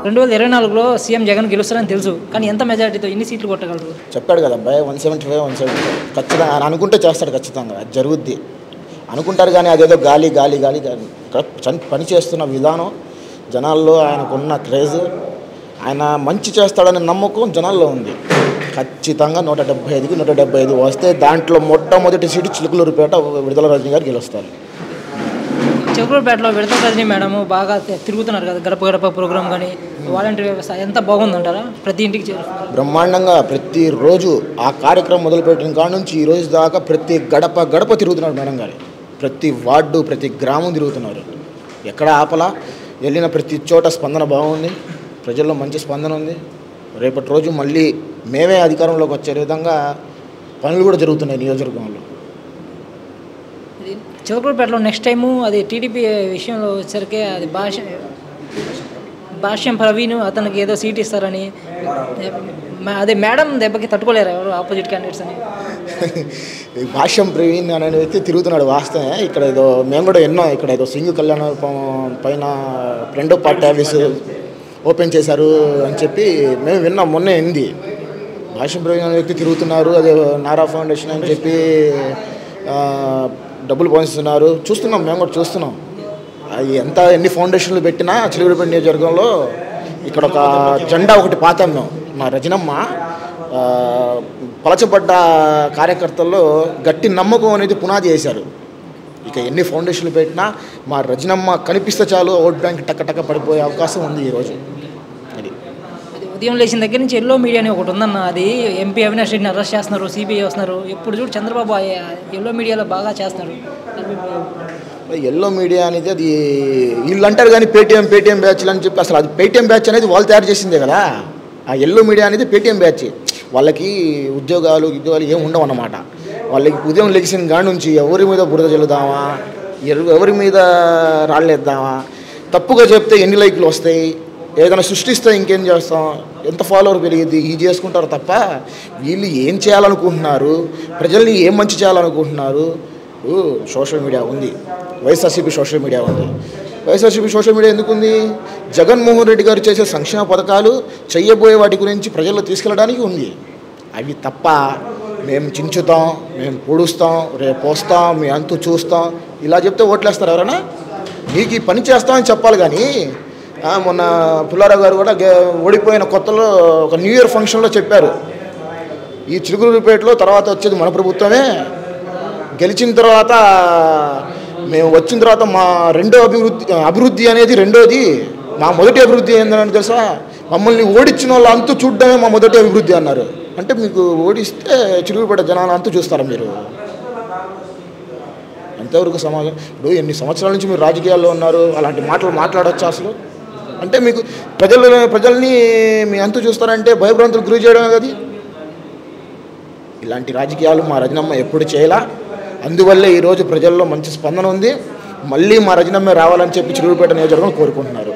రెండు వేల ఇరవై నాలుగులో సీఎం జగన్ గెలుస్తారని తెలుసు కానీ ఎంత మెజారిటీతో ఎన్ని సీట్లు కొట్టగలరు చెప్పాడు కదా అబ్బాయి one seventy five one seventy five ఖచ్చితంగా ఆయన అనుకుంటే చేస్తాడు ఖచ్చితంగా అది జరుగుద్ది అనుకుంటారు కానీ అదేదో గాలి గాలి గాలి గాలి. ఇక్కడ చన్- పని చేస్తున్న విధానం జనాల్లో ఆయనకున్న క్రేజ్ ఆయన మంచి చేస్తాడనే నమ్మకం జనాల్లో ఉంది ఖచ్చితంగా నూట డెబ్బై ఐదుకి నూట డెబ్బై ఐదు వస్తే దాంట్లో మొట్టమొదటి సీటు చిలుకలూరుపేట విడుదల రజనీ గారు గెలుస్తారు చిలకలూరుపేటలో విడత రజనీ మేడం బాగా తి- తిరుగుతున్నారు కదా గడప గడప ప్రోగ్రామ్ కానీ వాలంటీర్ వ్యవస్థ ఎంత బాగుందంటారా ప్రతి ఇంటికి చేరుస్తున్నారు బ్రహ్మాండంగా ప్రతిరోజు ఆ కార్యక్రమం మొదలుపెట్టిన కాడ నుంచి ఈ రోజు దాకా ప్రతి గడప గడప తిరుగుతున్నారు మేడం గారు ప్రతి వార్డు ప్రతి గ్రామం తిరుగుతున్నారు ఎక్కడ ఆపలా వెళ్ళిన ప్రతి చోట స్పందన బాగుంది ప్రజల్లో మంచి స్పందన ఉంది రేపటి రోజు మళ్ళీ మేమే అధికారంలోకి వచ్చే విధంగా పనులు కూడా జరుగుతున్నాయి నియోజకవర్గంలో ఇది చిలకలూరుపేటలో నెక్స్ట్ టైము అది టీడీపీ విషయంలో వచ్చేసరికి అది భాష భాష్యం ప్రవీణ్ అతనికి ఏదో సీట్ ఇస్తారని మ- అదే మేడం దెబ్బకి తట్టుకోలేరు ఎవరు ఆపోజిట్ క్యాండిడేట్స్ అని ఈ భాష్యం ప్రవీణ్ అనే వ్యక్తి తిరుగుతున్నాడు వాస్తవమే ఇక్కడ ఏదో మేము కూడా ఎన్నో ఇక్కడ ఏదో సింగ్ కళ్యాణ ప- పైన రెండో పార్టీ ఆఫీసు ఓపెన్ చేశారు అని చెప్పి మేము విన్నాం మొన్నే ఉంది భాష్యం ప్రవీణ్ అనే వ్యక్తి తిరుగుతున్నారు అదే నారా ఫౌండేషన్ అని చెప్పి ఆ, డబ్బులు పోయిస్తున్నారు చూస్తున్నాం మేము కూడా చూస్తున్నాం అది ఎంత ఎన్ని ఫౌండేషన్లు పెట్టినా చిలుగురిపేట నియోజకవర్గంలో ఇక్కడ ఒక జెండా ఒకటి పాతాం మేము మా రజనమ్మ ఆ, పలచబడ్డ కార్యకర్తల్లో గట్టి నమ్మకం అనేది పునాది వేశారు ఇక ఎన్ని ఫౌండేషన్లు పెట్టినా మా రజనమ్మ కనిపిస్తే చాలు ఓట్ బ్యాంక్ టక్క టక్క పడిపోయే అవకాశం ఉంది ఈరోజు అది అది ఉదయం లేచిన దగ్గర నుంచి ఎల్లో మీడియా అని ఒకటి ఉందన్న అది ఎంపీ అవినాష్ రెడ్డిని అరెస్ట్ చేస్తున్నారు సిబిఐ వస్తున్నారు ఎప్పుడు చూడు చంద్రబాబు ఆ ఎల్లో మీడియాలో బాగా చేస్తున్నారు ఎల్లో మీడియా అనేది అది వీళ్ళు అంటారు కానీ పేటీఎం పేటీఎం బ్యాచ్లు అని చెప్పి అసలు అది పేటీఎం బ్యాచ్ అనేది వాళ్ళు తయారు చేసిందే కదా ఆ ఎల్లో మీడియా అనేది పేటీఎం బ్యాచ్ వాళ్ళకి ఉద్యోగాలు ఉద్యోగాలు ఏమి ఉండవు అన్నమాట వాళ్ళకి ఉదయం లెగిసిన కాడి నుంచి ఎవరి మీద బురద చల్లుదామా ఎరు- ఎవరి మీద రాళ్ళేద్దామా తప్పుగా చెప్తే ఎన్ని లైక్లు వస్తాయి ఏదైనా సృష్టిస్తే ఇంకేం చేస్తాం ఎంత ఫాలోవర్ పెరిగింది ఇది చేసుకుంటారు తప్ప వీళ్ళు ఏం చేయాలనుకుంటున్నారు ప్రజల్ని ఏం మంచి చేయాలనుకుంటున్నారు ఇప్పుడు సోషల్ మీడియా ఉంది వైఎస్ఆర్సీపీ సోషల్ మీడియా ఉంది వైఎస్ఆర్సీపీ సోషల్ మీడియా ఎందుకుంది జగన్మోహన్ రెడ్డి గారు చేసే సంక్షేమ పథకాలు చెయ్యబోయే వాటి గురించి ప్రజల్లో తీసుకెళ్ళడానికి ఉంది అవి తప్ప మేము చించుతాం మేము పొడుస్తాం రేపు పోస్తాం మీ అంతు చూస్తాం ఇలా చెప్తే ఓట్లేస్తారు ఎవరైనా మీకు ఈ పని చేస్తామని చెప్పాలి కానీ ఆ, మొన్న పుల్లారావు గారు కూడా గే- ఓడిపోయిన కొత్తలో ఒక న్యూ ఇయర్ ఫంక్షన్లో చెప్పారు ఈ చిలుకూరుపేటలో తర్వాత వచ్చేది మన ప్రభుత్వమే గెలిచిన తర్వాత మేము వచ్చిన తర్వాత మా రెండో అభివృద్ధి అభివృద్ధి అనేది రెండోది మా మొదటి అభివృద్ధి ఏంటంటే తెలుసా మమ్మల్ని ఓడించిన వాళ్ళు అంతు చూడడమే మా మొదటి అభివృద్ధి అన్నారు అంటే మీకు ఓడిస్తే చిలుగుపేట జనాలు అంతు చూస్తారా మీరు ఎంతవరకు సమాజం ఇప్పుడు ఎన్ని సంవత్సరాల నుంచి మీరు రాజకీయాల్లో ఉన్నారు అలాంటి మాటలు మాట్లాడొచ్చా అసలు అంటే మీకు ప్రజలు ప్రజల్ని మీ అంతు చూస్తారంటే భయభ్రాంతులకు గురి చేయడమే కదా ఇలాంటి రాజకీయాలు మా రజనమ్మ ఎప్పుడు చేయలా అందువల్లే ఈరోజు ప్రజల్లో మంచి స్పందన ఉంది మళ్ళీ మా రజనమ్మ రావాలని చెప్పి చిరుపేట నియోజకవర్గం కోరుకుంటున్నారు